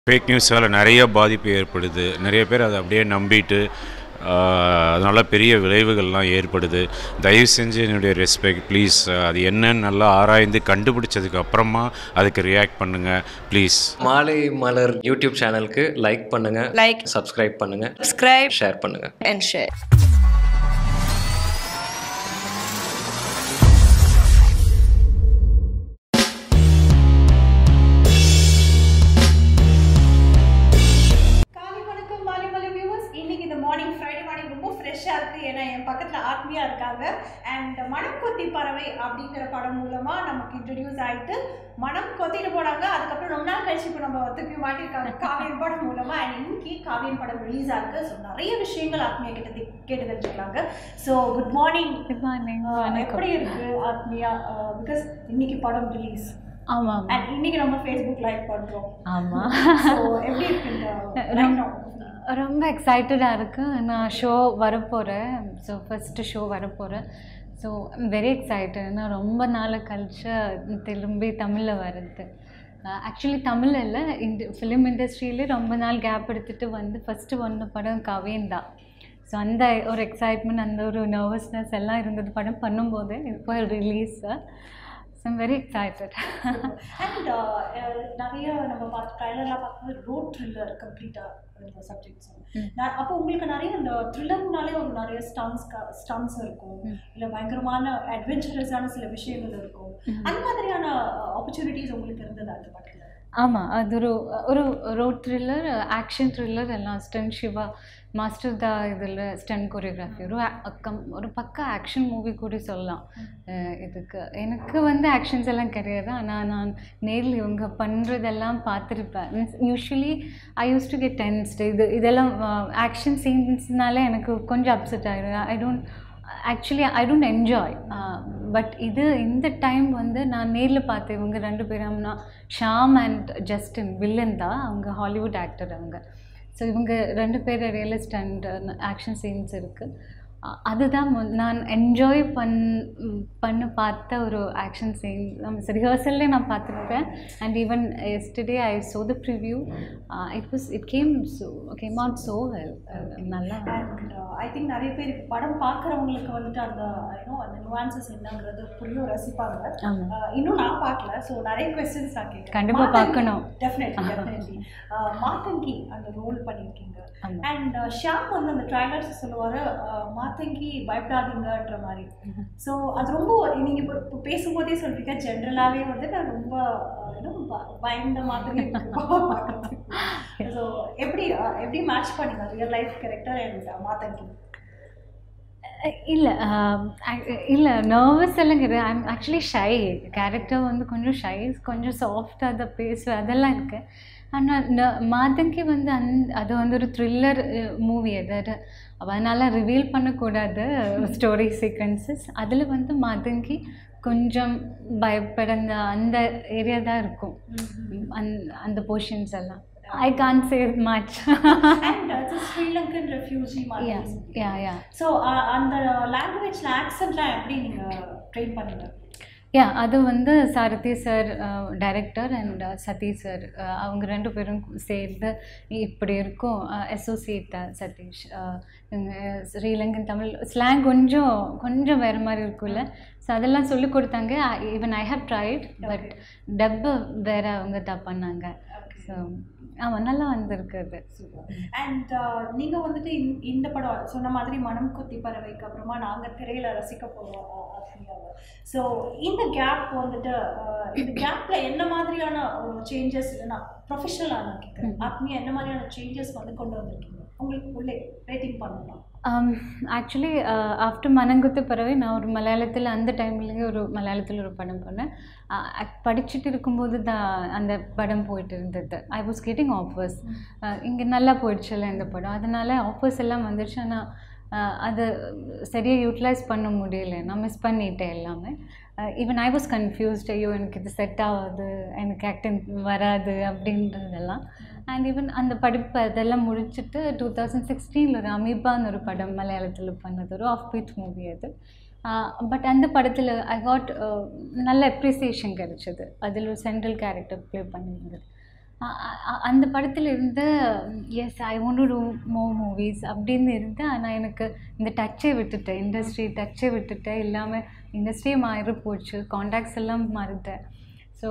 Fake நியூஸால் நிறைய பாதிப்பு ஏற்படுது நிறைய பேர் அதை அப்படியே நம்பிட்டு அதனால் பெரிய விளைவுகள்லாம் ஏற்படுது தயவு செஞ்சு என்னுடைய ரெஸ்பெக்ட் ப்ளீஸ் அது என்னன்னு நல்லா ஆராய்ந்து கண்டுபிடிச்சதுக்கு அப்புறமா அதுக்கு ரியாக்ட் பண்ணுங்கள் ப்ளீஸ் மாலை மலர் யூடியூப் சேனலுக்கு லைக் பண்ணுங்க Like. சப்ஸ்கிரைப் பண்ணுங்க subscribe ஷேர் பண்ணுங்க and share. காலை வணக்கம் மாலை மலை வியூவர்ஸ் இன்னைக்கு இந்த மார்னிங் ஃப்ரைடே மார்னிங் ரொம்ப ஃப்ரெஷ்ஷாக இருக்குது ஏன்னா என் பக்கத்தில் ஆத்மியா இருக்காங்க அண்ட் மனம் கொத்தி பறவை அப்படிங்கிற படம் மூலமாக நமக்கு இன்ட்ரடியூஸ் ஆகிட்டு மனம் கொத்திட்டு போனாங்க அதுக்கப்புறம் ரொம்ப நாள் கழிச்சு இப்போ நம்ம திருப்பி மாட்டியிருக்காங்க காவியன் படம் மூலமாக அண்ட் இன்னைக்கு காவியன் படம் ரிலீஸ் ஆகுது ஸோ நிறைய விஷயங்கள் ஆத்மியா கிட்ட தெ- கேட்டு தெரிஞ்சுக்கலாங்க so good morning good morning எப்படி இருக்கு ஆத்மியா பிகாஸ் இன்னைக்கு படம் ரிலீஸ் ஆமாம் அண்ட் இன்னைக்கு நம்ம ஃபேஸ்புக் லைவ் பண்ணுறோம் ஆமாம் ஸோ எப்படி இருக்கு இந்த right now? ரொம்ப எக்ஸைட்டடாக இருக்கு நான் ஷோ வரப்போகிறேன் ஸோ ஃபஸ்ட்டு ஷோ வரப்போகிறேன் ஸோ வெரி எக்ஸைட்டட் நான் ரொம்ப நாள் கழிச்சு திரும்பி தமிழில் வருது ஆக்சுவலி தமிழ் இல்லை இந்த ஃபிலிம் இண்டஸ்ட்ரியிலே ரொம்ப நாள் கேப் எடுத்துகிட்டு வந்து ஃபஸ்ட்டு வந்த படம் கவியன் தான் ஸோ அந்த ஒரு எக்ஸைட்மெண்ட் அந்த ஒரு நர்வஸ்னஸ் எல்லாம் இருந்தது படம் பண்ணும்போது இப்போ release so I'm very excited and நிறைய நம்ம பார்த்து ட்ரைலர்லாம் பார்க்கும்போது ரோட் த்ரில்லர் கம்ப்ளீட்டாக இந்த சப்ஜெக்ட்ஸ் நான் அப்போ உங்களுக்கு நிறைய இந்த த்ரில்லர்னாலே ஒரு நிறைய ஸ்டன்ஸ் ஸ்டன்ஸ் இருக்கும் இல்லை பயங்கரமான அட்வென்ச்சரஸான சில விஷயங்கள் இருக்கும் அந்த மாதிரியான ஆப்பர்ச்சுனிட்டிஸ் உங்களுக்கு இருந்தது அந்த படத்தில் ஆமாம் அது ஒரு ஒரு ரோட் த்ரில்லர் ஆக்ஷன் த்ரில்லர் எல்லாம் ஸ்டன் சிவா மாஸ்டர் தா இதில் ஸ்டன் கொரியோகிராஃபி ஒரு a- கம்- ஒரு பக்கா ஆக்ஷன் மூவி கூட சொல்லலாம் அஹ் இதுக்கு எனக்கு வந்து ஆக்ஷன்ஸ் எல்லாம் கிடையாது ஆனால் நான் நேரில் இவங்க பண்ணுறதெல்லாம் பார்த்துருப்பேன் means usually I use to get tensed இது இதெல்லாம் ஆக்ஷன் சீன்ஸ்னால எனக்கு கொஞ்சம் அப்செட் ஆகிடும் I don't actually I don't enjoy but இது இந்த டைம் வந்து நான் நேரில் பார்த்தேன் இவங்க ரெண்டு பேரும் ஷாம் அண்ட் ஜஸ்டின் வில்லன் தான் அவங்க ஹாலிவுட் ஆக்டர் அவங்க ஸோ இவங்க ரெண்டு பேர் ரியலிஸ்ட் அண்ட் ஆக்ஷன் சீன்ஸ் இருக்குது அதுதான் மொ- நான் என்ஜாய் பண் பண்ண பார்த்த ஒரு ஆக்ஷன் சீன் ரிஹர்சல்லே நான் பார்த்துருப்பேன் and even yesterday I saw the preview it was it came so came out so well நல்லா அண்ட் ஐ திங்க் நிறைய பேர் இப்ப படம் பார்க்குறவங்களுக்கு வந்துட்டு அந்த யூனோ அந்த nuances என்னங்கிறது புரியும் ரசிப்பாங்க ஆமாம் Uh, இன்னும் நான் பார்க்கல ஸோ நிறைய கொஸ்டின்ஸ் நான் கேட்குறேன் கண்டிப்பா பார்க்கணும். டெஃபினெட்லி டெஃபினெட்லி மாத்தங்கி அந்த ரோல் பண்ணியிருக்கீங்க ஆமா. அண்ட் ஷியாம் வந்து அந்த ட்ரைலர்ஸ் சொல்லுவார் மாத்தங்கி பயப்படாதீங்கன்ற மாதிரி ஸோ அது ரொம்ப நீங்கள் இப்போ இப்போ பேசும்போதே சொல்றீங்க ஜென்ரலாகவே வந்து நான் ரொம்ப இன்னும் பயந்த மாதிரி ஸோ எப்படி uh, எப்படி மேட்ச் பண்ணீங்க real life character and Mathangi இல்லை இல்லை நர்வஸ் எல்லாம் கிடையாது ஐம் ஆக்சுவலி ஷை கேரக்டர் வந்து கொஞ்சம் ஷை கொஞ்சம் சாஃப்டாக அதை பேசுவேன் அதெல்லாம் இருக்குது ஆனால் மாதங்கி வந்து அந் அது வந்து ஒரு த்ரில்லர் மூவி அது அதனால் ரிவீல் பண்ணக்கூடாது ஸ்டோரி சீக்வன்சஸ் அதில் வந்து மாதங்கி கொஞ்சம் பயப்படுந்த அந்த ஏரியா தான் இருக்கும் அந் அந்த போர்ஷன்ஸ் எல்லாம் I can save much and Sri Lankan refugee yeah மாதிரி யா யா ஸோ அந்த லாங்குவேஜ்ல ஆக்சென்ட்லாம் எப்படி நீங்க ட்ரெயின் பண்ணீங்க யா அது வந்து Sarathi sir director and Sathish sir அவங்க ரெண்டு பேரும் சேர்ந்து இப்படி இருக்கும் அசோசியேட் சதீஷ் அஹ், இவங்க ஸ்ரீலங்கன் தமிழ் ஸ்லாங் கொஞ்சம் கொஞ்சம் வேறு மாதிரி இருக்கும்ல ஸோ அதெல்லாம் சொல்லி கொடுத்தாங்க even I have tried but dub வேற அவங்க தான் பண்ணாங்க ஸோ ஆமாம் நல்லா வந்திருக்கு அது அண்ட் நீங்க வந்துட்டு இந்த- இந்த படம் சொன்ன மாதிரி மனம் குத்தி பறவைக்கு அப்புறமா நாங்க திரையில ரசிக்க போறோம் ஸோ இந்த கேப் வந்துட்டு uh, இந்த கேப்ல என்ன மாதிரியான ஒரு சேஞ்சஸ் நான் ப்ரொஃபஷனலாக நான் கேட்குறேன் ஆத்மியா என்ன மாதிரியான சேஞ்சஸ் வந்து கொண்டு வந்திருக்கீங்க உங்களுக்கு உள்ளே ரேட்டிங் பண்ணலாம் ஆக்சுவலி ஆஃப்டர் மனங்குத்து பறவை நான் ஒரு மலையாளத்தில் அந்த டைம்லேயே ஒரு மலையாளத்தில் ஒரு படம் பண்ணேன் அஹ் படிச்சுட்டு இருக்கும்போது தான் அந்த படம் போயிட்டு இருந்தது ஐ வாஸ் கெட்டிங் ஆஃபர்ஸ் இங்கே நல்லா போயிடுச்சுல்ல இந்த படம் அதனால ஆஃபர்ஸ் எல்லாம் வந்துடுச்சு ஆனால் அது சரியாக யூட்டிலைஸ் பண்ண முடியல நான் மிஸ் பண்ணிட்டேன் எல்லாமே ஈவன் ஐ வாஸ் கன்ஃபியூஸ்ட் ஐயோ எனக்கு இது செட் ஆகாது எனக்கு ஆக்டிங் வராது அப்படின்றதெல்லாம் அண்ட் ஈவன் அந்த படிப்பு அதெல்லாம் முடிச்சுட்டு டூ தௌசண்ட் சிக்ஸ்டீனில் ஒரு அமீபான்னு ஒரு படம் மலையாளத்தில் பண்ணது ஒரு ஆஃப் பீட் மூவி அது பட் அந்த படத்தில் ஐ காட் நல்ல அப்ரிசியேஷன் கிடைச்சது அதில் ஒரு சென்ட்ரல் கேரக்டர் ப்ளே பண்ணியிருந்தது அ- அ- அந்த படத்தில் இருந்த yes I won't do more movies அப்படின்னு இருந்து ஆனால் எனக்கு இந்த டச்சே விட்டுட்டேன் இண்டஸ்ட்ரி டச்சே விட்டுட்டேன் இல்லாமல் இண்டஸ்ட்ரியே மாறி போச்சு காண்டாக்ட்ஸ் எல்லாம் மாறிட்டேன் so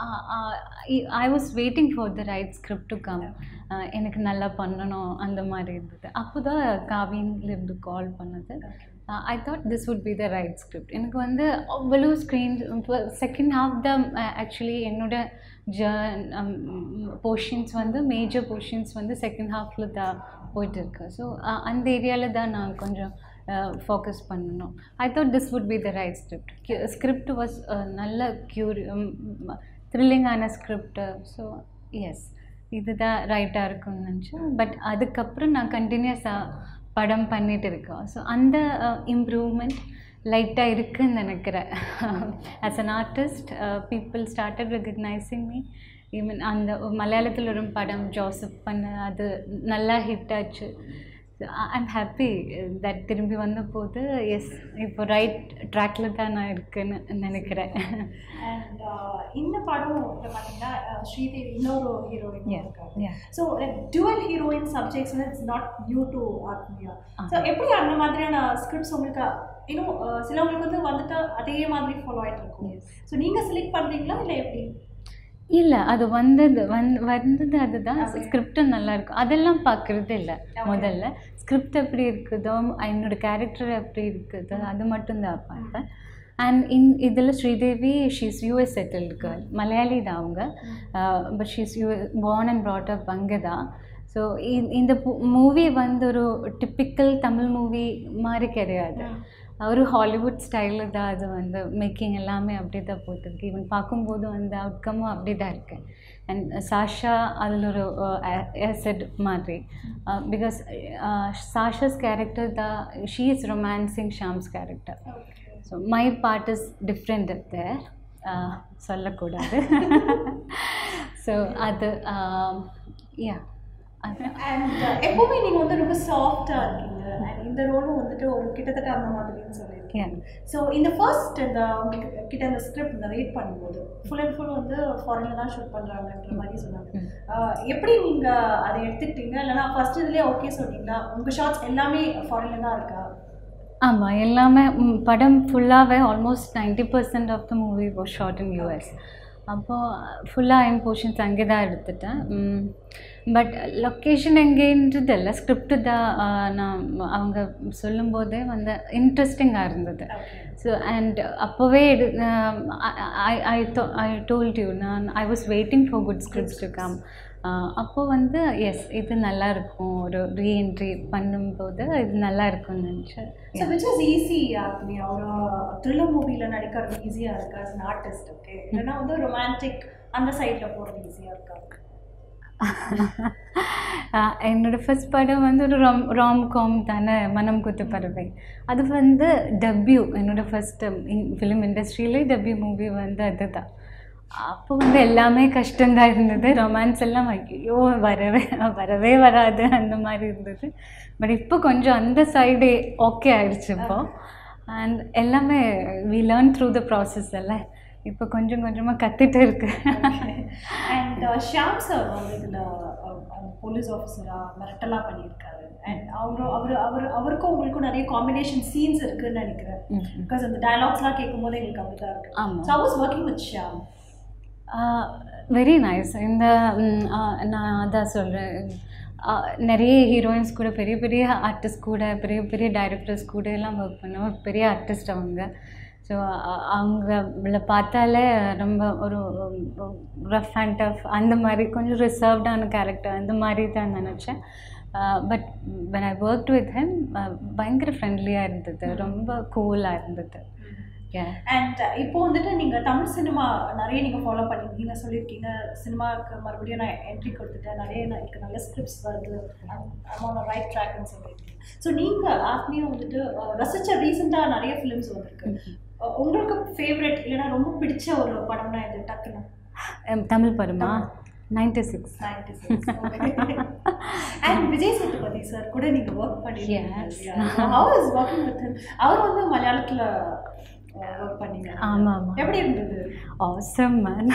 I was waiting for the right script to come எனக்கு நல்லா பண்ணணும் அந்த மாதிரி இருந்தது அப்போ தான் காவின்லேருந்து கால் பண்ணது I thought this would be the right script எனக்கு வந்து அவ்வளோ screen second half the actually என்னோட ஜ போர்ஷன்ஸ் வந்து மேஜர் போர்ஷன்ஸ் வந்து செகண்ட் ஹாஃபில் தான் போயிட்டு இருக்கு ஸோ அந்த ஏரியாவில் தான் நான் கொஞ்சம் ஃபோக்கஸ் பண்ணணும் I thought this would be the right script script was நல்ல க்யூரி த்ரில்லிங்கான ஸ்கிரிப்ட் ஸோ எஸ் இதுதான் ரைட்டாக இருக்கும்னு நினச்சேன் பட் அதுக்கப்புறம் நான் கண்டினியூஸாக படம் பண்ணிட்டு இருக்கோம் ஸோ அந்த இம்ப்ரூவ்மெண்ட் லைட்டாக இருக்குன்னு நினைக்கிறேன் as an artist people started recognising me even அந்த மலையாளத்தில் ஒரு படம் ஜோசப் பண்ண அது நல்லா ஹிட் ஆச்சு ஐம் ஹாப்பி தட் திரும்பி வந்த போது எஸ் இப்போ ரைட் ட்ராக்ல தான் நான் இருக்குன்னு நினைக்கிறேன் அண்ட் இந்த படம் வந்து பார்த்தீங்கன்னா அஹ், ஸ்ரீதேவி இன்னொரு ஹீரோயின் Yeah, இருக்காங்க yeah. So dual heroine subjects வந்து it's not new to Athmiya ah. So எப்படி அந்த மாதிரியான ஸ்கிரிப்ட்ஸ் உங்களுக்கு இன்னும் அஹ், சிலவங்களுக்கு வந்து வந்துட்டு அதே மாதிரி ஃபாலோ ஆகிட்டு இருக்கும் Yes. ஸோ நீங்கள் செலக்ட் பண்ணுறீங்களா இல்லை எப்படி இல்லை அது வந்தது வந் வந்தது அதுதான் Okay. ஸ்கிரிப்டும் நல்லா இருக்கும் அதெல்லாம் பார்க்குறது இல்லை Okay. முதல்ல ஸ்கிரிப்ட் எப்படி இருக்குதோ என்னோட கேரக்டர் எப்படி இருக்குது அது மட்டும்தான் பார்ப்பேன் அண்ட் இன் இதில் Sridevi she's US settled girl Malayali தான் அவங்க but she's you born and brought up அங்கே தான் ஸோ இந்த மூவி வந்து ஒரு டிப்பிக்கல் தமிழ் மூவி மாதிரி கிடையாது ஒரு ஹாலிவுட் ஸ்டைலில் தான் அது வந்து மேக்கிங் எல்லாமே அப்படி தான் போட்டிருக்கு ஈவன் பார்க்கும்போது அந்த அவுட்கமும் அப்படி தான் இருக்கு அண்ட் சாஷா அதில் ஒரு ஆசிட் மாதிரி பிகாஸ் சாஷாஸ் கேரக்டர் தான் she is romancing Shyam's character so my part is different there சொல்லக்கூடாது ஸோ அது யா அது அண்ட் எப்பவுமே நீங்கள் வந்து ரொம்ப சாஃப்டாக இருக்கீங்க அண்ட் இந்த ரோலும் வந்துட்டு ஒரு கிட்டத்தட்ட அந்த மாதிரின்னு சொல்லியிருக்கீங்க Yeah. ஸோ இந்த ஃபர்ஸ்ட் இந்த உங்களுக்கு கிட்ட இந்த ஸ்கிரிப்ட் இந்த ரீட் பண்ணும்போது ஃபுல் அண்ட் ஃபுல் வந்து ஃபாரினில் தான் ஷூட் பண்ணுறாங்கன்ற மாதிரி சொன்னாங்க ம். ஆஹ் எப்படி நீங்கள் அதை எடுத்துக்கிட்டீங்க இல்லைனா ஃபர்ஸ்ட் இதுலேயே ஓகே சொன்னீங்களா உங்கள் ஷார்ட்ஸ் எல்லாமே ஃபாரினில் தான் இருக்கா ஆமாம் எல்லாமே ம், படம் ஃபுல்லாகவே almost ninety percent of the movie was shot in US அப்போது ஃபுல்லாக என் போர்ஷன்ஸ் அங்கே தான் எடுத்துட்டேன் பட் லொக்கேஷன் எங்கேன்றது இல்லை ஸ்கிரிப்ட் தான் ஆ, நான் அவங்க சொல்லும்போதே வந்து இன்ட்ரெஸ்டிங்காக இருந்தது ஸோ அண்ட் அப்போவே ஐ ஐ ஐ டோல்ட் யூ நான் I was waiting for good scripts to come அப்போ வந்து எஸ் இது நல்லா இருக்கும் ஒரு ரீஎன்ட்ரி பண்ணும்போது இது நல்லா இருக்கும்னு நினச்சேன் so which is easy Athmiya ஒரு த்ரில்லர் மூவியில் நடிக்கிறது ஈஸியாக இருக்கா as an ஆர்டிஸ்ட் ஓகே இல்லைன்னா வந்து ரொமான்டிக் அந்த சைடில் போகிறது ஈஸியாக இருக்கா ஆஹ் என்னோட ஃபர்ஸ்ட் படம் வந்து ஒரு ராம் ராம் காம் தானே மனம் குத்து பறவை அது வந்து டெப்யூ என்னோட ஃபர்ஸ்ட் ஃபிலிம் இண்டஸ்ட்ரியிலே டெப்யூ மூவி வந்து அதுதான் அப்போ வந்து எல்லாமே கஷ்டம்தான் இருந்தது ரொமான்ஸ் எல்லாம் ஐயோ வரவே வரவே வராது அந்த மாதிரி இருந்தது பட் இப்போ கொஞ்சம் அந்த சைடு ஓகே ஆயிடுச்சு இப்போ அண்ட் எல்லாமே we learn through the process எல்லாம் இப்போ கொஞ்சம் கொஞ்சமாக கற்றுட்டு இருக்கு அண்ட் ஷியாம் சார் வந்து இதில் போலீஸ் ஆஃபீஸராக மிரட்டலாக பண்ணியிருக்காரு அண்ட் அவரு அவர் அவர் அவருக்கும் உங்களுக்கும் நிறைய காம்பினேஷன் சீன்ஸ் இருக்குன்னு நினைக்கிறேன் ம், ம். பிகாஸ் அந்த டயலாக்ஸ்லாம் கேட்கும் போது எங்களுக்கு அப்படி தான் இருக்கு ஆமா. So I was working with Shyam very nice இந்த ம், ஆ, நான் அதான் சொல்கிறேன் நிறைய ஹீரோயின்ஸ் கூட பெரிய பெரிய ஆர்டிஸ்ட் கூட பெரிய பெரிய டைரக்டர்ஸ் கூட எல்லாம் ஒர்க் பண்ணுவோம் பெரிய ஆர்டிஸ்ட் அவங்க ஸோ அவங்கள பார்த்தாலே ரொம்ப ஒரு ரஃப் அண்ட் டஃப் அந்த மாதிரி கொஞ்சம் ரிசர்வ்டான கேரக்டர் அந்த மாதிரி தான் நினச்சேன் but when I work with him பயங்கர ஃப்ரெண்ட்லியாக இருந்தது ரொம்ப கூலாக இருந்தது Yeah. அண்ட் இப்போ வந்துட்டு நீங்கள் தமிழ் சினிமா நிறைய நீங்கள் ஃபாலோ பண்ணியிருக்கீங்க சொல்லியிருக்கீங்க சினிமாவுக்கு மறுபடியும் நான் என்ட்ரி கொடுத்துட்டேன் நிறைய நான் எனக்கு நல்ல ஸ்கிரிப்ட்ஸ் வருது அமான ரைட் ட்ராக்னு சொல்லியிருக்கீங்க ஸோ நீங்கள் ஆத்மியும் வந்துட்டு அஹ், ரசிச்ச ரீசெண்டாக நிறைய ஃபிலிம்ஸ் வந்திருக்கு அஹ், உங்களுக்கு ஃபேவரட் இல்லைன்னா ரொம்ப பிடிச்ச ஒரு படம்னா இது டக்குன்னு Um, தமிழ் படமா ninety six and Vijay Sethupathi sir கூட நீங்கள் ஒர்க் Yes. பண்ணியிருக்கீங்க ஹவு இஸ் ஒர்க்கிங் வித் அவர் வந்து மலையாளத்தில் ஒர்க் பண்ணீங்க ஆமாம் ஆமாம் எப்படி இருந்தது ஆசம் மேன்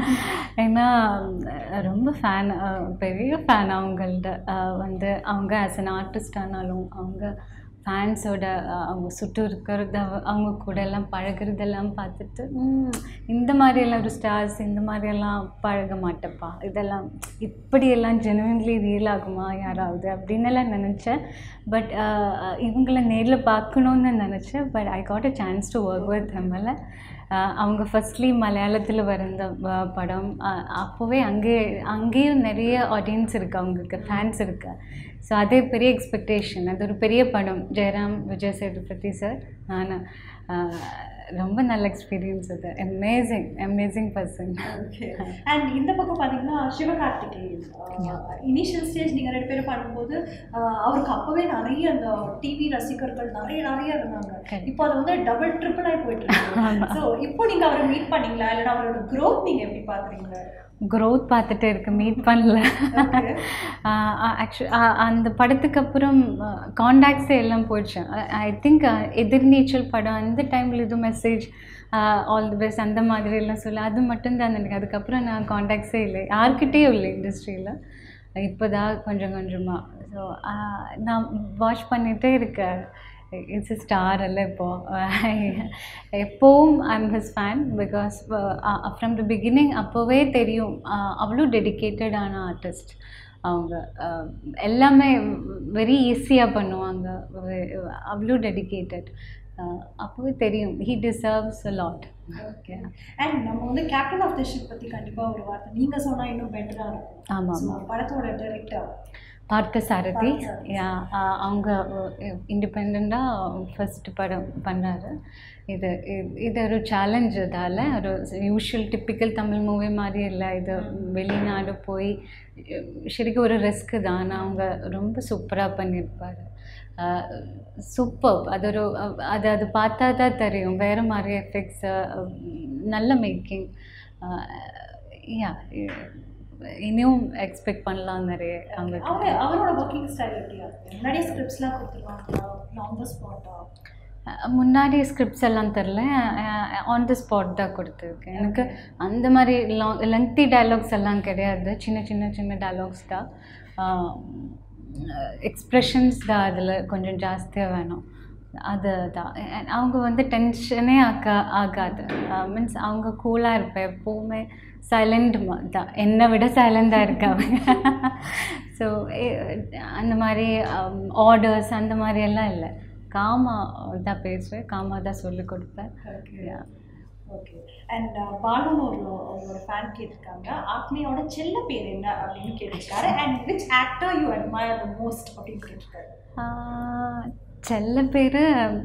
ஏன்னா அஹ், ரொம்ப ஃபேன் பெரிய ஃபேன் அவங்கள்ட்ட அஹ், வந்து அவங்க ஆஸ் அன் ஆர்டிஸ்ட் ஆனாலும் அவங்க ஃபேன்ஸோட அவங்க சுட்டு இருக்கிறத அவங்க கூட எல்லாம் பழகுறதெல்லாம் பார்த்துட்டு "ம், இந்த மாதிரியெல்லாம் ஒரு ஸ்டார்ஸ் இந்த மாதிரியெல்லாம் பழக மாட்டேப்பா இதெல்லாம் இப்படியெல்லாம் ஜெனுவன்லி ரியல் ஆகுமா யாராவது அப்படின்னு எல்லாம் நினச்சேன் பட் இவங்கள நேரில் பார்க்கணுன்னு நினச்சேன் but I got a chance to work with ஹெம்மில் அவங்க ஃபர்ஸ்ட்லி மலையாளத்தில் வந்த அஹ், படம் அஹ், அப்போவே அங்கே அங்கேயும் நிறைய ஆடியன்ஸ் இருக்குது அவங்களுக்கு ஃபேன்ஸ் இருக்கு ஸோ அதே பெரிய எக்ஸ்பெக்டேஷன் அது ஒரு பெரிய படம் ஜெயராம் விஜய் சேதுபதி சார் நான் அஹ், ரொம்ப நல்ல எக்ஸ்பீரியன்ஸ் அது amazing amazing person okay and இந்த பக்கம் பார்த்தீங்கன்னா சிவகார்த்திகேயன் இனிஷியல் ஸ்டேஜ் நீங்கள் ரெண்டு பேரும் பண்ணும்போது ஆஹ் அவருக்கு அப்போவே நிறைய அந்த டிவி ரசிகர்கள் நிறைய நிறைய இருந்தாங்க Correct. இப்போ அது வந்து டபுள் ட்ரிபிள் ஆகி போயிட்டு இருக்கு ஸோ இப்போ நீங்கள் அவரை மீட் பண்ணீங்களா இல்லைன்னா அவரோட growth நீங்கள் எப்படி பார்க்குறீங்க க்ரோத் பார்த்துட்டு இருக்கு மீட் பண்ணல Okay. ஆக்சுவலி அந்த படத்துக்கு அப்புறம் காண்டாக்ட்ஸே எல்லாம் போயிடுச்சு ஐ திங்க் எதிர்நீச்சல் படம் அந்த டைமில் இது மெசேஜ் ஆல் தி பெஸ்ட் அந்த மாதிரி எல்லாம் சொல்ல அது மட்டும்தான் எனக்கு அதுக்கப்புறம் நான் காண்டாக்ட்ஸே இல்லை யார்கிட்டேயும் இல்லை இண்டஸ்ட்ரியில் இப்போ தான் கொஞ்சம் கொஞ்சமாக ஸோ நான் வாட்ச் பண்ணிகிட்டே இருக்கேன் இட்ஸ் ஸ்டார் அல்ல இப்போது எப்போவும் I am his fan because from the beginning அப்போவே தெரியும் uh, அவ்வளோ டெடிக்கேட்டடான ஆர்டிஸ்ட் அவங்க uh, எல்லாமே வெரி ஈஸியாக பண்ணுவாங்க வெ- அவ்வளோ டெடிக்கேட்டட் அப்போவே தெரியும் he deserves a lot okay and நம்ம வந்து கேப்டன் ஆஃப் த ஷிப் பற்றி கண்டிப்பாக ஒரு வார்த்தை நீங்கள் சொன்னால் இன்னும் பெட்டராக இருக்கும் ஆமாம் So, படத்தோட டைரக்டர் பார்க்க சாரதி பார்த்தசாரதி. யா ஆ- அவங்க இண்டிபெண்ட்டாக ஃபர்ஸ்ட் படம் பண்ணாரு இது இது- இது ஒரு சேலஞ்ச் இதால் ஒரு யூஷுவல் டிப்பிக்கல் தமிழ் மூவி மாதிரி இல்லை இது வெளிநாடு போய் சரிக்கு ஒரு ரிஸ்க்கு தான் ஆனா அவங்க ரொம்ப சூப்பராக பண்ணியிருப்பாரு சூப்பர் அது ஒரு அஹ், அது அது பார்த்தா தான் தெரியும் வேறு மாதிரி எஃபெக்ட்ஸ் நல்ல மேக்கிங் யா இனியும் எக்ஸ்பெக்ட் பண்ணலாம் நிறைய அவங்க அவர் அவரோட ஒர்க்கிங் ஸ்டைல் எப்படியா இருக்கு முன்னாடியே ஸ்கிரிப்ட்ஸ்லாம் கொடுத்துருவாங்களா ஆன் த ஸ்பாட்டா அஹ் முன்னாடி ஸ்கிரிப்ட்ஸ் எல்லாம் தெரில ஆன் த ஸ்பாட் தான் கொடுத்துருக்கேன் எனக்கு அந்த மாதிரி லாங் லென்த்தி டயலாக்ஸ் எல்லாம் கிடையாது சின்ன சின்ன சின்ன டயலாக்ஸ் தான் எக்ஸ்ப்ரெஷன்ஸ் தான் அதில் கொஞ்சம் ஜாஸ்தியாக வேணும் அது தான் அஹ் அவங்க வந்து டென்ஷனே ஆக்கா ஆகாது மீன்ஸ் அவங்க கூலாக இருப்பேன் எப்போவுமே சைலண்ட் தான் என்னை விட சைலண்டாக இருக்காங்க ஸோ அந்த மாதிரி ஆர்டர்ஸ் அந்த மாதிரி எல்லாம் இல்லை காமா தான் பேசுவேன் காமா தான் சொல்லிக் கொடுப்பேன் Yeah. ஓகே அண்ட் பாலுன்னு ஒரு ஒரு ஃபேன் கேட்டிருக்காங்க ஆத்மியோட செல்ல பேர் என்ன அப்படின்னு கேட்டிருக்காரு and which actor you admire the most அப்படின்னு கேட்டிருக்காரு ஆஹ் செல்ல பேர்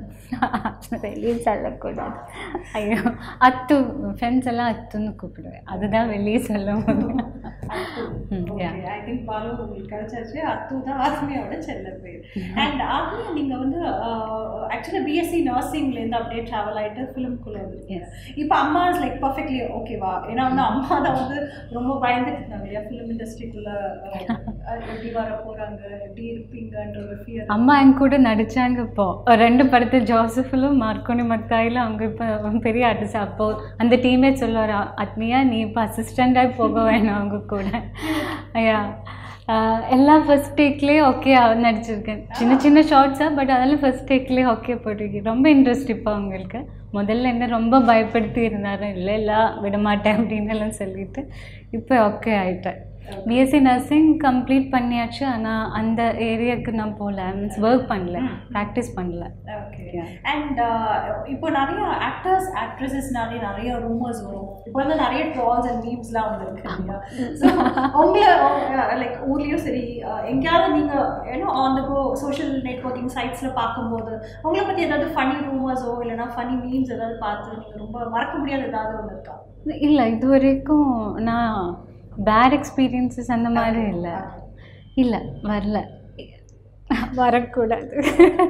வெளியே சொல்லக்கூடாது ஐயோ அத்து ஃப்ரெண்ட்ஸ் எல்லாம் அத்துன்னு கூப்பிடுவேன் அதுதான் வெளியே சொல்ல முடியும் ம், yeah. ஐ திங்க் பாலு உங்களுக்கு கிடைச்சாச்சு அத்து தான் ஆத்மியோட செல்ல பேர் அண்ட் ஆத்மியா நீங்கள் வந்து ஆக்சுவலாக பிஎஸ்சி நர்சிங்லேருந்து அப்படியே ட்ராவல் ஆகிட்டு ஃபிலிம்குள்ளே வந்துருக்கீங்க இப்போ அம்மா இஸ் லைக் பர்ஃபெக்ட்லி ஓகேவா ஏன்னா வந்து அம்மா தான் வந்து ரொம்ப பயந்துட்டு இருந்தாங்க இல்லையா ஃபிலிம் இண்டஸ்ட்ரிக்குள்ளே எப்படி வர போகிறாங்க எப்படி இருப்பீங்கன்ற ஒரு ஃபியர் அம்மா என் கூட நடிச்சாங்க இப்போ ரெண்டு படத்து ஜோசஃபிலும் மார்க்கோனி மத்தாயிலும் அவங்க இப்போ பெரிய ஆர்டிஸ்ட் அப்போ அந்த டீமே சொல்லுவார் அத்மியா நீ இப்போ அசிஸ்டண்ட்டாக போக வேணாம் அவங்க கூட ஐயா எல்லா ஃபர்ஸ்ட் டேக்லேயே ஓகே நடிச்சிருக்கேன் சின்ன சின்ன ஷார்ட்ஸாக பட் அதெல்லாம் ஃபர்ஸ்ட் டேக்லேயே ஓகே போட்டிருக்கேன் ரொம்ப இன்ட்ரெஸ்ட் இப்போ அவங்களுக்கு முதல்ல என்ன ரொம்ப பயப்படுத்தி இருந்தாரு இல்லை இல்லை விட மாட்டேன் அப்படின்னு எல்லாம் சொல்லிட்டு இப்போ ஓகே ஆயிட்டேன் பிஎஸ்சி நர்சிங் கம்ப்ளீட் பண்ணியாச்சு ஆனால் அந்த ஏரியாவுக்கு நான் போகல மீன்ஸ் ஒர்க் பண்ணல ப்ராக்டிஸ் பண்ணல ஓகே Yeah. அண்ட் இப்போ நிறைய ஆக்டர்ஸ் ஆக்ட்ரஸஸ்னாலே நிறைய ரூமர்ஸ் வரும் இப்போ வந்து நிறைய ட்ரால்ஸ் அண்ட் மீம்ஸ்லாம் வந்திருக்கு இல்லையா ஸோ உங்களை லைக் ஊர்லேயும் சரி uh, எங்கேயாவது நீங்கள் ஏன்னா on the go social networking சைட்ஸில் பார்க்கும்போது உங்களை பற்றி ஏதாவது ஃபனி ரூமர்ஸோ இல்லைனா ஃபனி மீம்ஸ் ஏதாவது பார்த்து நீங்கள் ரொம்ப மறக்க முடியாத ஏதாவது ஒன்று இருக்கா இல்லை இது வரைக்கும் நான் பேட் எக்ஸ்பீரியன்சஸ் அந்த மாதிரி இல்லை இல்லை வரல வரக்கூடாது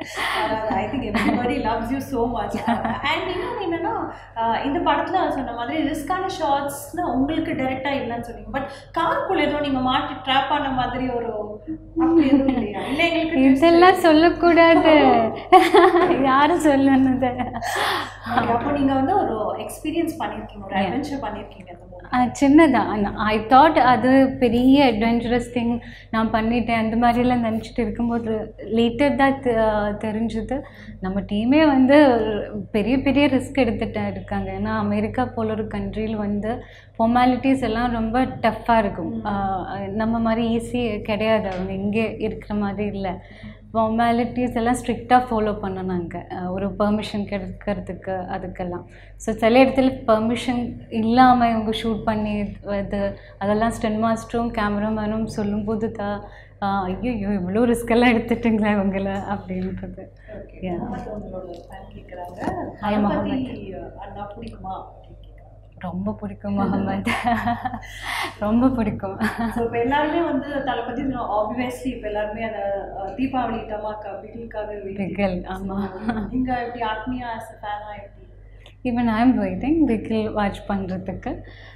I think everybody loves you so much and இன்னொன்று என்னன்னா ஆஹ் இந்த படத்தில் சொன்ன மாதிரி ரிஸ்கான ஷார்ட்ஸ்னு உங்களுக்கு டைரெக்டாக இல்லைன்னு சொன்னீங்க பட் காருக்குள்ள ஏதோ நீங்கள் மாட்டி ட்ராப் ஆன மாதிரி ஒரு அப்படி எதுவும் இல்லையா இல்லை எங்களுக்கு twist இதெல்லாம் சொல்லக்கூடாது யாரும் சொல்லணுது Okay, அப்போ நீங்கள் வந்து ஒரு எக்ஸ்பீரியன்ஸ் பண்ணியிருக்கீங்க ஒரு அட்வென்ச்சர் பண்ணியிருக்கீங்க அந்த movie. சின்னதான் ஐ தாட் அது பெரிய அட்வென்ச்சரஸ் திங் நான் பண்ணிட்டேன் அந்த மாதிரிலாம் நினச்சிட்டு இருக்கும்போது லேட்டர் தான் தெ- தெரிஞ்சுது நம்ம டீமே வந்து பெரிய பெரிய ரிஸ்க் எடுத்துட்டு இருக்காங்க ஏன்னா அமெரிக்கா போல ஒரு கண்ட்ரியில் வந்து ஃபார்மாலிட்டிஸ் எல்லாம் ரொம்ப டஃப்பாக இருக்கும் ஆஹ் நம்ம மாதிரி ஈஸி கிடையாது அவங்க இங்கே இருக்கிற மாதிரி இல்லை ஃபார்மாலிட்டிஸ் எல்லாம் ஸ்ட்ரிக்டாக ஃபாலோ பண்ணனாங்க ஒரு பெர்மிஷன் கிடைக்கிறதுக்கு அதுக்கெல்லாம் ஸோ சில இடத்துல பெர்மிஷன் இல்லாமல் இவங்க ஷூட் பண்ணி இது அதெல்லாம் ஸ்டென் மாஸ்டரும் கேமராமேனும் சொல்லும்போது தான் ஐயோ இவ்வளோ ரிஸ்க் எல்லாம் எடுத்துட்டிங்களா இவங்கள அப்படின்றது Okay, Yeah. முகமது உங்களோட fan கேக்குறாங்க. Hi, தளபதி முகமது. அண்ணா பிடிக்குமா அப்படின்னு கேக்குறாங்க. ரொம்ப பிடிக்கும் முகமது ரொம்ப பிடிக்கும் ஸோ இப்போ எல்லாருமே வந்து தளபதி ஆப்வியஸ்லி இப்போ எல்லாருமே அந்த அஹ், தீபாவளி தமாக்கா பிகிலுக்காக பிகில், ஆமா. நீங்க எப்படி ஆத்மியா ஆஸ் ஃபேனா எப்படி even I am waiting Bigil watch பண்ணுறதுக்கு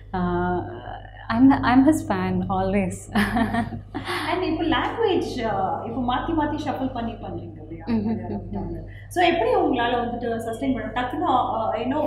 I'm I'm his fan always and இப்போ லாங்குவேஜ் இப்போ மாற்றி மாற்றி ஷஃபிள் பண்ணி பண்ணுறீங்க இல்லையா ஸோ எப்படி உங்களால் வந்துட்டு சஸ்டெயின் பண்ண டக்குன்னு ஏன்னோ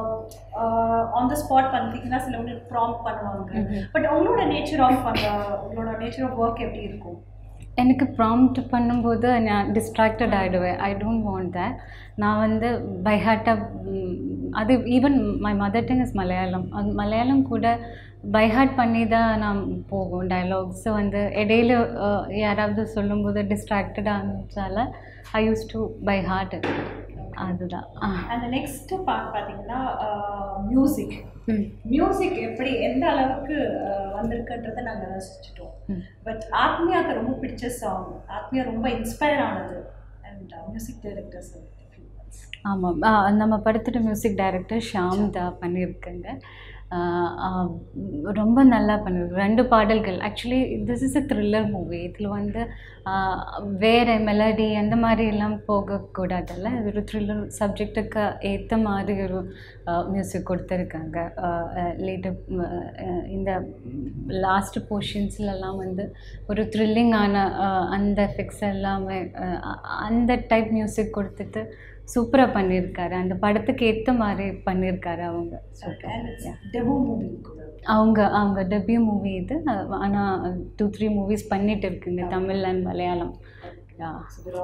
ஆன் த ஸ்பாட் பண்ணிட்டீங்கன்னா சிலவங்களுக்கு ப்ராம்ப்ட் பண்ணுவாங்க பட் உங்களோட நேச்சர் ஆஃப் அந்த உங்களோட நேச்சர் ஆஃப் ஒர்க் எப்படி இருக்கும் எனக்கு ப்ராம்ப்ட் பண்ணும்போது நான் டிஸ்ட்ராக்டட் ஆகிடுவேன் ஐ டோன்ட் வாண்ட் தட் நான் வந்து பை ஹார்ட்டாக அது even my mother tongue is Malayalam அது மலையாளம் கூட பை ஹார்ட் பண்ணி தான் நான் போகும் டயலாக்ஸ் வந்து இடையில அஹ், யாராவது சொல்லும்போது டிஸ்ட்ராக்டடாக இருந்துச்சால I use to by heart அதுதான் ஆ. அந்த நெக்ஸ்ட் பார்ட் பார்த்தீங்கன்னா மியூசிக் ம். மியூசிக் எப்படி எந்த அளவுக்கு அஹ், வந்திருக்குன்றதை நாங்கள் ரசிச்சிட்டோம் ம். பட் ஆத்மியாவுக்கு ரொம்ப பிடிச்ச சாங் ஆத்மியா ரொம்ப இன்ஸ்பயர் ஆனது அண்ட் மியூசிக் டைரக்டர்ஸ் ஆமாம் ஆ, நம்ம படத்தோட மியூசிக் டைரக்டர் ஷாம் தா பண்ணியிருக்காங்க ஆ, ஆ, ரொம்ப நல்லா பண்ணிருக்கு ரெண்டு பாடல்கள் actually this is a thriller movie இதில் வந்து ஆ, வேற மெலடி அந்த மாதிரி எல்லாம் போகக்கூடாதுல்ல இது ஒரு த்ரில்லர் சப்ஜெக்ட்டுக்கு ஏற்ற மாதிரி ஒரு மியூசிக் கொடுத்துருக்காங்க லேட்டர் இந்த லாஸ்ட் போர்ஷன்ஸ்லலாம் வந்து ஒரு த்ரில்லிங்கான அந்த எஃபெக்ட்ஸ் எல்லாமே ஆ, அந்த டைப் மியூசிக் கொடுத்துட்டு சூப்பராக பண்ணியிருக்காரு அந்த படத்துக்கு ஏற்ற மாதிரி பண்ணியிருக்காரு அவங்க அண்ட் டெமோ மூவி கூட அவங்க அவங்க டெபியூ மூவி இது ஆனால் டூ த்ரீ மூவிஸ் பண்ணிட்டு இருக்குங்க Tamil and Malayalam Yeah.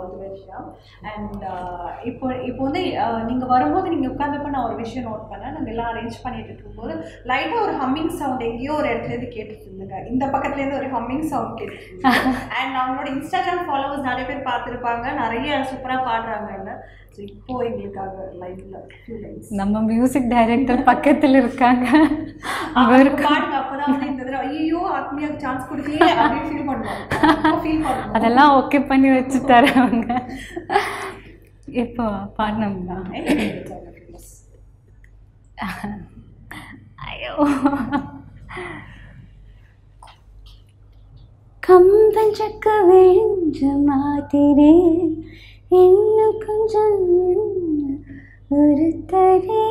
And இப்போ இப்போ வந்து நீங்கள் வரும்போது நீங்கள் உட்காந்தப்ப நான் ஒரு விஷயம் நோட் பண்ணேன் நாங்கள் எல்லாம் அரேஞ்ச் பண்ணிட்டு இருக்கும்போது லைட்டாக ஒரு ஹம்மிங் சவுண்ட் எங்கேயோ ஒரு இடத்துலேருந்து கேட்டுட்டு இருந்துங்க இந்த பக்கத்துலேருந்து ஒரு ஹம்மிங் சவுண்ட் கேட்டுட்டு அண்ட் அவங்களோட இன்ஸ்டாகிராம் ஃபாலோவர்ஸ் நிறைய பேர் பார்த்துருப்பாங்க நிறைய சூப்பராக பாடுறாங்கன்னு ஸோ இப்போ எங்களுக்காக லைவ்ல ஃபியூ லைன்ஸ் நம்ம மியூசிக் டைரக்டர் பக்கத்தில் இருக்காங்க அவருக்கு பாடுங்க அப்பதான் வந்து இந்த தடவை ஐயோ ஆத்மியாக்கு சான்ஸ் கொடுக்கலையே அப்படின்னு ஃபீல் பண்ணுவோம் ஃபீல் பண்ணுவோம் அதெல்லாம் ஓகே பண்ணி வச்சுட்டாரு அவங்க இப்போ பாடினோம்னா என்ன நினைச்சாங்க famous? ஐயோ கம்பஞ்சக்க விழிஞ்ச மாதிரி இன்னும் கொஞ்சம் ஒரு தரே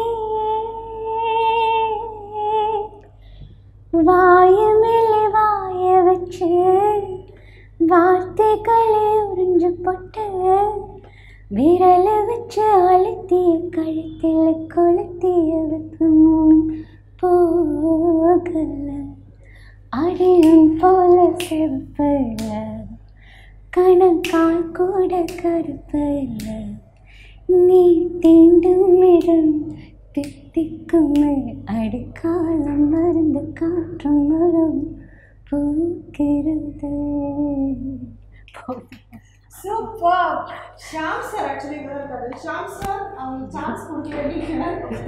வாய மேலே வாய வச்சு வார்த்தைகளை உறிஞ்சு போட்டு விரல வச்சு அழுத்திய கழுத்தில் கொளுத்திய வெப்பமும் போகல அடியும் போல செப்பல கணக்கால் கூட கருப்பல நீ தீண்டும் இடம் தித்திக்குமே அடிக்காலம் மருந்து காற்றும் மரம் பூக்கிறது சூப்பர் ஷாம் சார் ஆக்சுவலி இவ்வளோ இருக்காரு ஷாம் சார் அவங்க சான்ஸ் கொடுக்கல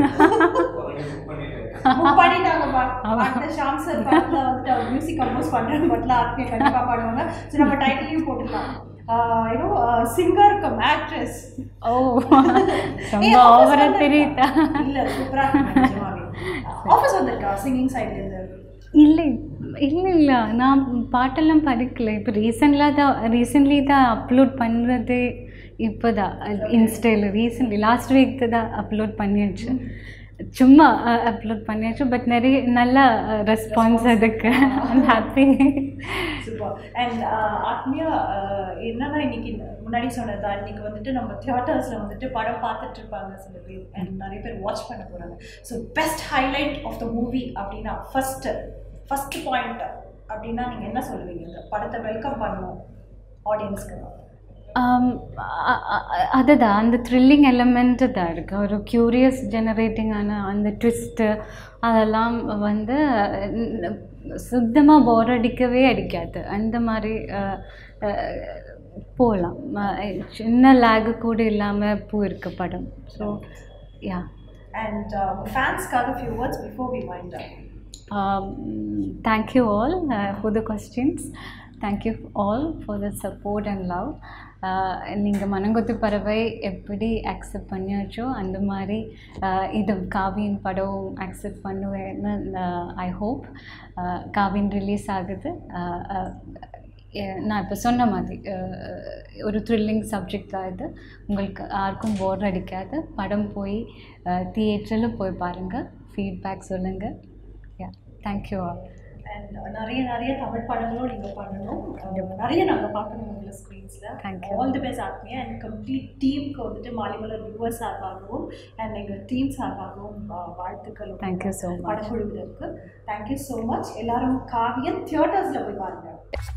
புக் பண்ணிட்டாங்கப்பா அந்த ஷாம் சார் பாட்டில் வந்துட்டு அவர் மியூசிக் கம்போஸ் பண்ணுறது மட்டும் ஆத்மியா கண்டிப்பாக பாடுவாங்க ஸோ நம்ம டைட்டிலையும் போட்டுக்கலாம் you know singer cum actress oh ரொம்ப ஓவரா தெரியுதா இல்ல சூப்பரா நிஜமாவே ஆஃபீஸ் வந்திருக்கா சிங்கிங் சைட்ல இருந்து இல்லை இல்லை இல்லை நான் பாட்டெல்லாம் படிக்கல இப்போ ரீசெண்டாக தான் ரீசெண்ட்லி தான் அப்லோட் பண்ணுறது இப்போ தான் இன்ஸ்டைல ரீசெண்ட்லி லாஸ்ட் வீக் தான் அப்லோட் பண்ணியாச்சு சும்மா அப்லோட் பண்ணியாச்சு பட் நிறைய நல்ல ரெஸ்பான்ஸ் அதுக்கு I'm happy super and Athmiya uh, என்னன்னா இன்னைக்கு முன்னாடி சொன்னதா இன்னைக்கு வந்துட்டு நம்ம தியேட்டர்ஸில் வந்துட்டு படம் பார்த்துட்டு இருப்பாங்க சில பேர் அண்ட் நிறைய பேர் வாட்ச் பண்ண போகிறாங்க so best highlight of the movie அப்படின்னா ஃபஸ்ட்டு ஃபஸ்ட் பாயிண்ட் அப்படின்னா நீங்கள் என்ன சொல்லுவீங்க இந்த படத்தை வெல்கம் பண்ணணும் ஆடியன்ஸ்க்கு அதுதான் அந்த த்ரில்லிங் எலமெண்ட்டு தான் இருக்குது ஒரு க்யூரியஸ் ஜெனரேட்டிங்கான அந்த ட்விஸ்ட்டு அதெல்லாம் வந்து சுத்தமாக போர் அடிக்கவே அடிக்காது அந்த மாதிரி போகலாம் சின்ன லேகு கூட இல்லாமல் போயிருக்கு படம் ஸோ யா அண்ட் ஃபேன்ஸ்க்காக few words before we mind Um, thank you all uh, for the questions. Thank you all for the support and love. நீங்கள் மனங்கொத்து பறவை எப்படி அக்செப்ட் பண்ணியாச்சோ அந்த மாதிரி uh, இது காவியின் படம் அக்செப்ட் பண்ணுவேன்னு ஐ ஹோப் காவின் ரிலீஸ் ஆகுது uh, uh, எ- நான் இப்போ சொன்ன மாதிரி அஹ், ஒரு த்ரில்லிங் சப்ஜெக்ட் தான் இது உங்களுக்கு யாருக்கும் போர் அடிக்காது படம் போய் தியேட்டரில் போய் பாருங்கள் ஃபீட்பேக் சொல்லுங்கள் யா தேங்க்யூ ஆல் அண்ட் நிறைய நிறைய தமிழ் படங்களும் நீங்கள் பண்ணணும் அஹ் நிறைய நாங்கள் பார்க்கணும் உங்களை ஸ்க்ரீன்ஸில் Thank you. All the best Athmiya and complete டீமுக்கு வந்துட்டு மாலிமலர் வியூவர்ஸ் சார்பாகவும் அண்ட் எங்கள் டீம் சார்பாகவும் அஹ், வாழ்த்துக்கள் Thank you so much. படக்குழுவினருக்கு தேங்க்யூ ஸோ மச் எல்லாரும் காவியம் தியேட்டர்ஸில் போய் பாருங்கள்